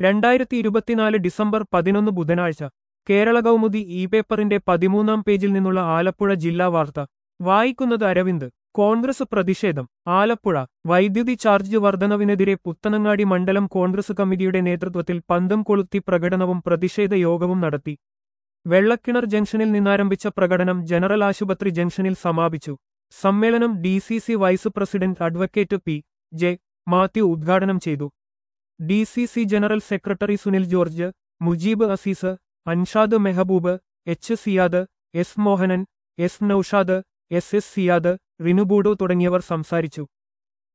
രണ്ടായിരത്തി ഇരുപത്തിനാല് ഡിസംബർ പതിനൊന്ന് ബുധനാഴ്ച കേരള കൗമുദി ഇ പേപ്പറിന്റെ പതിമൂന്നാം പേജിൽ നിന്നുള്ള ആലപ്പുഴ ജില്ലാ വാർത്ത വായിക്കുന്നത് അരവിന്ദ് കോൺഗ്രസ് പ്രതിഷേധം ആലപ്പുഴ വൈദ്യുതി ചാർജ് വർധനവിനെതിരെ പുത്തനങ്ങാടി മണ്ഡലം കോൺഗ്രസ് കമ്മിറ്റിയുടെ നേതൃത്വത്തിൽ പന്തം കൊളുത്തി പ്രകടനവും പ്രതിഷേധ യോഗവും നടത്തി വെള്ളക്കിണർ ജംഗ്ഷനിൽ നിന്നാരംഭിച്ച പ്രകടനം ജനറൽ ആശുപത്രി ജംഗ്ഷനിൽ സമാപിച്ചു സമ്മേളനം D C C vice president advocate P J Mathew ഉദ്ഘാടനം ചെയ്തു D C C general secretary Sunil George Mujeeb Azeez Anshad Mehaboob H Siyad S Mohanan S Noushad S S Siyad റിനുബൂഡോ തുടങ്ങിയവർ സംസാരിച്ചു